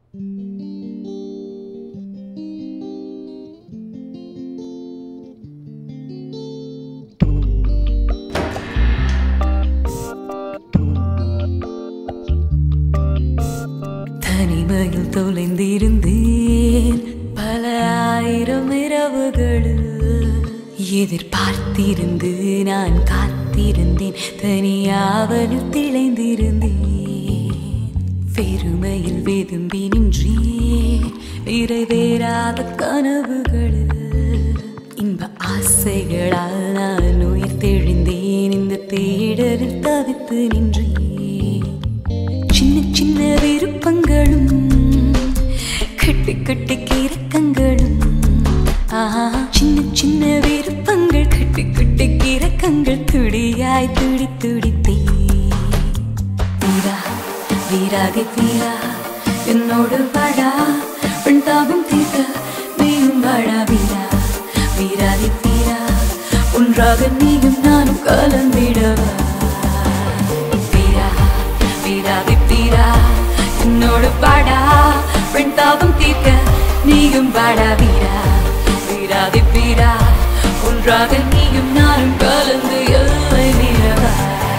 தனிமையில் தொலைந்திருந்தேன் பல ஆயிரம் இரவுகளில் எதிர்பார்த்திருந்து நான் காத்திருந்தேன் தனியாவலில் திளைந்திருந்தேன் பெருமையில் வெதும்பி நின்றேன் நிறைவேறாத கனவுகளில் இன்ப ஆசைகளால் நான் உயிர் தெழுந்தேன் இந்த தேடலில் தவித்து நின்றேன் சின்ன சின்ன விருப்பங்களும் கட்டி கட்டி கிறக்கங்களும் ஆஹா சின்ன சின்ன விருப்பங்கள் கட்டி கட்டி கிறக்கங்கள் துடியாய் துடி துடித்தே வீரா வீராகி வீரா என்னோடு வாடா பெண் தாபம் தீர்க்க நீயும் வாடா வீரா வீராதி வீரா ஒன்றாக நீயும் நானும் கலந்திடவா வீரா வீராதி வீரா என்னோடு வாடா பெண் தாபம் தீர்க்க நீயும் வாடா வீரா வீராதி வீரா ஒன்றாக நீயும் நானும் கலந்து எல்லை வீரவா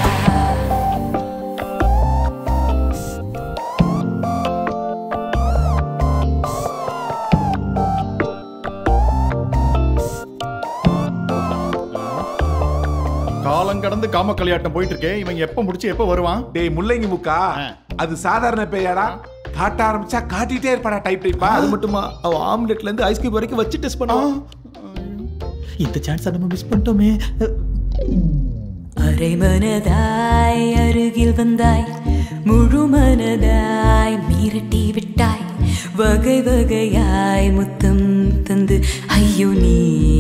காலம் கடந்து காம கல்யாட்டம் போயிட்டு இருக்கே இவன் எப்ப முடிச்சு எப்ப வருவான் டேய் முள்ளங்கி முக்கா அது சாதாரண பேயாடா காட்ட ஆரம்பிச்சா காட்டிட்டே இருப்பாடா டைப் டைப்பா அது மட்டுமா அவ ஆம்லெட்ல இருந்து ஐஸ் கியூப் வரைக்கும் வச்சு டெஸ்ட் பண்ணுவான் இந்த சான்ஸ் நம்ம மிஸ் பண்ணிட்டோமே அரை மனதாய் அருகில் வந்தாய் முழு மனதாய் மிரட்டி விட்டாய் வகை வகையாய் முத்தம் தந்து ஐயோ நீ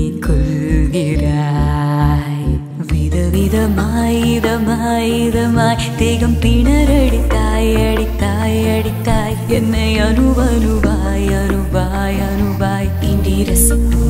கொள்கிறாய் விதவிதமாய் இதமாய் இதமாய் தேகம் பிணரடித்தாய் அடித்தாய் அடித்தாய் என்னை அணுவனுவாய் அணுவாய் அணுவாய் இன்றி ரசிப்போம்